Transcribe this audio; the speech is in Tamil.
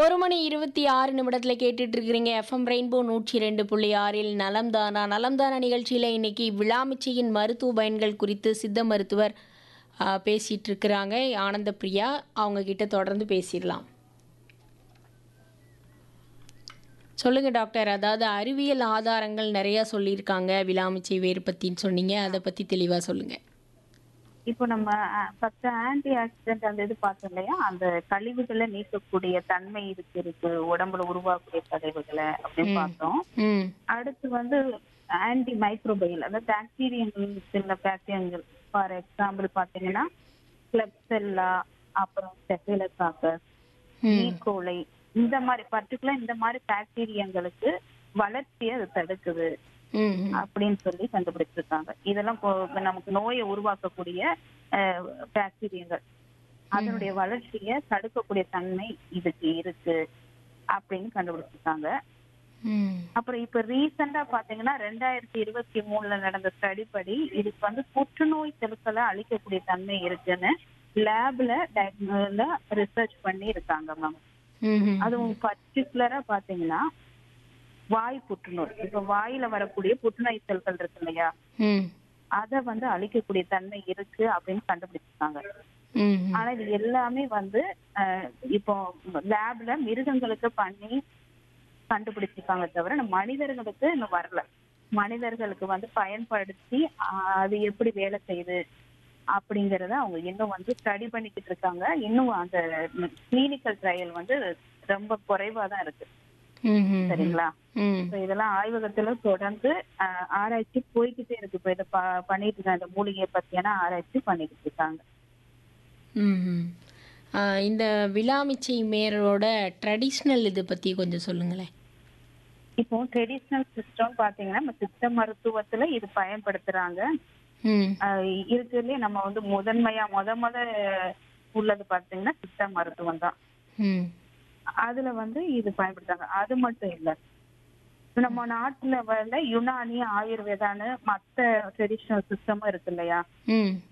ஒரு மணி இருபத்தி ஆறு நிமிடத்தில் கேட்டுட்டு இருக்கிறீங்க எஃப்எம் ரெயின்போ நூற்றி ரெண்டு புள்ளி ஆறில் நலம்தானா நலம்தானா நிகழ்ச்சியில் இன்னைக்கு விழாமிச்சையின் மருத்துவ பயன்கள் குறித்து சித்த மருத்துவர் ஆ, பேசிட்டு இருக்கிறாங்க ஆனந்த பிரியா அவங்க கிட்ட தொடர்ந்து பேசிடலாம் சொல்லுங்க டாக்டர் அதாவது அறிவியல் ஆதாரங்கள் நிறைய சொல்லியிருக்காங்க விழாமிச்சை வேறு பத்தின்னு சொன்னீங்க அதை பத்தி தெளிவா சொல்லுங்க இப்போ நம்ம ஃபர்ஸ்ட் ஆன்டி ஆக்சிடென்ட் அந்த இது பார்த்தோம் இல்லையா அந்த கழிவுகளை நீக்கக்கூடிய தன்மை இதுக்கு இருக்கு உடம்புல உருவாக்கக்கூடிய கழிவுகளை அப்படின்னு பார்த்தோம் ம் அடுத்து வந்து ஆன்டி மைக்ரோபைல் அதாவது பாக்டீரியங்கள் சில பாக்டீரியங்கள் ஃபார் எக்ஸாம்பிள் பாத்தீங்கன்னா கிளப்செல்லா அப்புறம் ஸ்டெஃபிலோகாக்கஸ் ம் ஈகோலை இந்த மாதிரி பர்டிகுலர் இந்த மாதிரி பாக்டீரியங்களுக்கு வளர்ச்சியை அது தடுக்குது ம் ம். அப்படின்னு சொல்லி கண்டுபிடிச்சிருக்காங்க இதெல்லாம் இப்போ நமக்கு நோயை உருவாக்கக்கூடிய பாக்டீரியங்கள் அதனுடைய வளர்ச்சியை தடுக்கக்கூடிய தன்மை இதுக்கு இருக்கு அப்படின்னு கண்டுபிடிச்சிருக்காங்க ம் அப்புறம் இப்ப ரீசெண்டா பாத்தீங்கன்னா ரெண்டாயிரத்தி இருபத்தி மூணுல நடந்த ஸ்டடி படி இதுக்கு வந்து புற்றுநோய் செலுக்களை அழிக்கக்கூடிய தன்மை இருக்குன்னு லேப்ல ரிசர்ச் பண்ணி இருக்காங்க மேம் ம் ம். அதுவும் பர்டிகுலரா பாத்தீங்கன்னா வாய் புற்றுநோய் இப்ப வாயில வரக்கூடிய புற்றுநோய் செல்கள் இருக்கு இல்லையா ம் அத வந்து அழிக்கக்கூடிய தன்மை இருக்கு அப்படின்னு கண்டுபிடிச்சிருக்காங்க ம் ம். ஆனா இது எல்லாமே வந்து அஹ், இப்போ லேப்ல மிருகங்களுக்கு பண்ணி கண்டுபிடிச்சிருக்காங்க தவிர நம்ம மனிதர்களுக்கு இன்னும் வரல மனிதர்களுக்கு வந்து பயன்படுத்தி அஹ், அது எப்படி வேலை செய்யுது அப்படிங்கறத அவங்க இன்னும் வந்து ஸ்டடி பண்ணிக்கிட்டு இருக்காங்க இன்னும் அந்த கிளினிக்கல் ட்ரையல் வந்து ரொம்ப குறைவா தான் இருக்கு ம் ம். சரிங்களா ம் So இதெல்லாம் ஆய்வகத்துல தொடர்ந்து அஹ், ஆராய்ச்சி போய்கிட்டே இருக்கு இப்ப இதை ப- பண்ணிட்டு இருக்காங்க இந்த மூலிகையை பத்தியான ஆராய்ச்சி பண்ணிக்கிட்டு இருக்காங்க ம்ஹும். ஆ, இந்த விழாமிச்சை மேரோட ட்ரெடிஷ்னல் இது பற்றி கொஞ்சம் சொல்லுங்களேன் இப்போ ட்ரெடிஷ்னல் சிஸ்டம் பாத்தீங்கன்னா நம்ம சித்த மருத்துவத்துல இது பயன்படுத்துறாங்க ம் ஆஹ் இருக்கிறதுலயே நம்ம வந்து முதன்மையா முத முத உள்ளது பாத்தீங்கன்னா சித்த மருத்துவம் தான் ம் அதுல வந்து இது பயன்படுத்தாங்க அது மட்டும் இல்ல இப்ப நம்ம நாட்டுல வந்து யுனானி ஆயுர்வேதான்னு மத்த ட்ரெடிஷ்னல் சிஸ்டமும் இருக்கு இல்லையா ம்